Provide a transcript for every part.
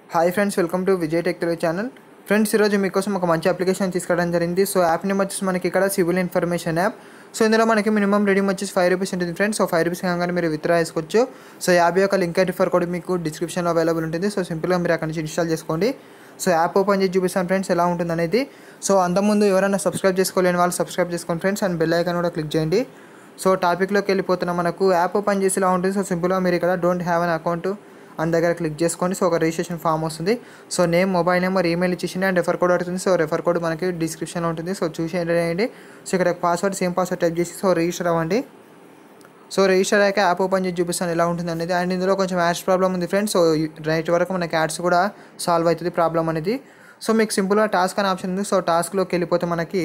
hi friends welcome to Vijay tech Telugu channel friends ఈరోజు మీకోసం ఒక మంచి అప్లికేషన్ తీసుకురావడం జరిగింది సో యాప్ నేమ్ వచ్చేసి మనకి ఇక్కడ సివిల్ ఇన్ఫర్మేషన్ యాప్ సో ఇందులో మనకి మినిమం రెడీమ్ వచ్చేసి ఫైవ్ రూపీస్ ఉంటుంది ఫ్రెండ్స్ సో ఫైవ్ రూపీస్ కాగానే మీరు విత్డ్రా చేసుకోవచ్చు సో యాప్ యొక్క లింక్ రిఫర్ కూడా మీకు డిస్క్రిప్షన్లో అవైలబుల్ ఉంటుంది సో సింపుల్గా మీరు అక్కడ నుంచి ఇన్స్టాల్ చేసుకోండి సో యాప్ ఓపెన్ చేసి చూపిస్తాను ఫ్రెండ్స్ ఎలా ఉంటుంది అనేది సో అంతకుముందు ఎవరైనా సబ్స్క్రైబ్ చేసుకోలేని వాళ్ళు సబ్స్క్రైబ్ చేసుకోండి ఫ్రెండ్స్ అండ్ బెల్ ఐకాన్ కూడా క్లిక్ చేయండి సో టాపిక్లోకి వెళ్ళిపోతున్న మనకు యాప్ ఓపెన్ చేసి ఇలా ఉంటుంది సో సింపుల్గా మీరు ఇక్కడ డోంట్ హ్యావ్ అన్ అకౌంట్ అని దగ్గర క్లిక్ చేసుకోండి సో ఒక రిజిస్ట్రేషన్ ఫామ్ వస్తుంది so name mobile number email ఇచ్చేసింది అండ్ రెఫర్ కోడ్ అవుతుంది సో రెఫర్ కోడ్ మనకి డిస్క్రిప్షన్లో ఉంటుంది సో చూసి చేయండి సో ఇక్కడ పాస్వర్డ్ సేమ్ పాస్వర్డ్ టైప్ చేసి సో రిజిస్టర్ అవ్వండి సో రిజిస్టర్ అయ్యాక యాప్ ఓపెన్ చేసి చూపిస్తాను ఎలా ఉంటుంది అనేది అండ్ ఇందులో కొంచెం యాడ్స్ ప్రాబ్లం ఉంది ఫ్రెండ్స్ సో రైట్ వరకు మనకి యాడ్స్ కూడా సాల్వ్ అవుతుంది ప్రాబ్లం అనేది సో మీకు సింపుల్గా టాస్క్ అనే ఆప్షన్ ఉంది సో టాస్క్లోకి వెళ్ళిపోతే మనకి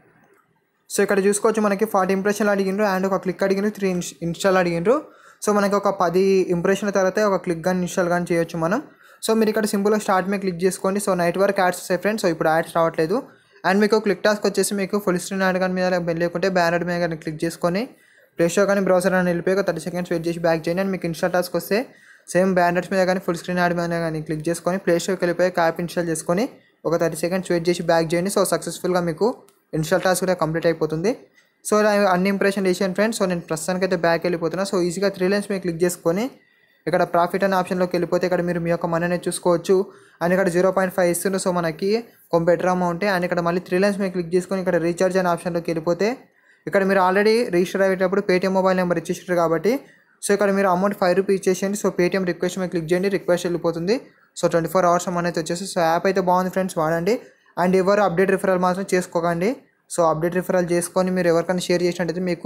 సో ఇక్కడ చూసుకోవచ్చు మనకి ఫార్టీ ఇంప్రెషన్లు అడిగిండ్రు అండ్ ఒక క్లిక్ అడిగిండ్రు త్రీ ఇన్స్టాల్ అడిగిండ్రు సో మనకి ఒక పది ఇంప్రెషన్ల తర్వాత ఒక క్లిక్ కానీ ఇన్స్టాల్ కానీ చేయొచ్చు మనం సో మీరు ఇక్కడ సింపుల్గా స్టార్ట్ మీద క్లిక్ చేసుకోండి సో నైట్ వరకు యాడ్స్ వస్తాయి ఫ్రెండ్స్ సో ఇప్పుడు యాడ్స్ రావట్లేదు అండ్ మీకు క్లిక్ టాస్క్ వచ్చేసి మీకు ఫుల్ స్క్రీన్ యాడ్ కానీ మీద లేకుంటే బ్యానర్ మీద కానీ క్లిక్ చేసుకొని ప్లే స్టోర్ కానీ బ్రౌజర్ అని వెళ్ళిపోయి ఒక థర్టీ సెకండ్స్ వెయిట్ చేసి బ్యాక్ చేయండి అండ్ మీకు ఇన్స్టాల్ టాస్క్ వస్తే సేమ్ బ్యానర్స్ మీద కానీ ఫుల్ స్క్రీన్ యాడ్ మీద కానీ క్లిక్ చేసుకొని ప్లే స్టోర్కి వెళ్ళిపోయి యాప్ ఇన్స్టాల్ చేసుకొని ఒక థర్టీ సెకండ్స్ వెయిట్ చేసి బ్యాక్ చేయండి సో సక్సెస్ఫుల్గా మీకు ఇన్స్టాల్ టాస్క్ కూడా కంప్లీట్ అయిపోతుంది సో ఇలా అన్ని ఇంప్రెషన్ చేసాను ఫ్రెండ్స్ సో నేను ప్రస్తుతానికి అయితే బ్యాక్ వెళ్ళిపోతున్నా సో ఈజీగా త్రీ లైన్స్ మీద క్లిక్ చేసుకొని ఇక్కడ ప్రాఫిట్ అనే ఆప్షన్లోకి వెళ్ళిపోతే ఇక్కడ మీరు మీ యొక్క మనీని చూసుకోవచ్చు అండ్ ఇక్కడ జీరో పాయింట్ ఫైవ్ ఇస్తున్నారు సో మనకి కొంచెం బెటర్ అమౌంట్ అండ్ ఇక్కడ మళ్ళీ త్రీ లైన్స్ మీద క్లిక్ చేసుకొని ఇక్కడ రీఛార్జ్ అనే ఆప్షన్లోకి వెళ్ళిపోతే ఇక్కడ మీరు ఆల్రెడీ రిజిస్టర్ అయ్యేటప్పుడు పేటీఎం మొబైల్ నెంబర్ ఇచ్చేసారు కాబట్టి సో ఇక్కడ మీరు అమౌంట్ ఫైవ్ రూపీస్ ఇచ్చేసేయండి సో పేటీఎం రిక్వెస్ట్ మీద క్లిక్ చేయండి రిక్వెస్ట్ వెళ్ళిపోతుంది సో ట్వంటీ ఫోర్ అవర్స్ అనేది వచ్చేసి సో యాప్ అయితే బాగుంది ఫ్రెండ్స్ వాడండి అండ్ ఎవరు అప్డేట్ రిఫరల్ మాత్రం చేసుకోకండి సో అప్డేట్ రిఫరల్ చేసుకొని మీరు ఎవరికైనా షేర్ చేసినట్టయితే మీకు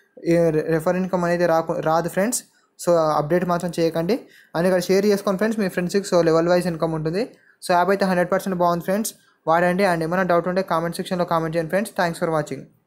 రెఫర్ ఇన్కమ్ అనేది రాకు రాదు ఫ్రెండ్స్ సో అప్డేట్ మాత్రం చేయకండి అండ్ ఇక్కడ షేర్ చేసుకోండి ఫ్రెండ్స్ మీ ఫ్రెండ్స్కి సో లెవెల్ వైజ్ ఇన్కమ్ ఉంటుంది సో యాప్ అయితే హండ్రెడ్ పర్సెంట్ బాగుంది ఫ్రెండ్స్ వాడండి అండ్ ఏమైనా డౌట్ ఉంటే కామెంట్ సెక్షన్లో కామెంట్ చేయండి ఫ్రెండ్స్ థ్యాంక్స్ ఫర్ వాచింగ్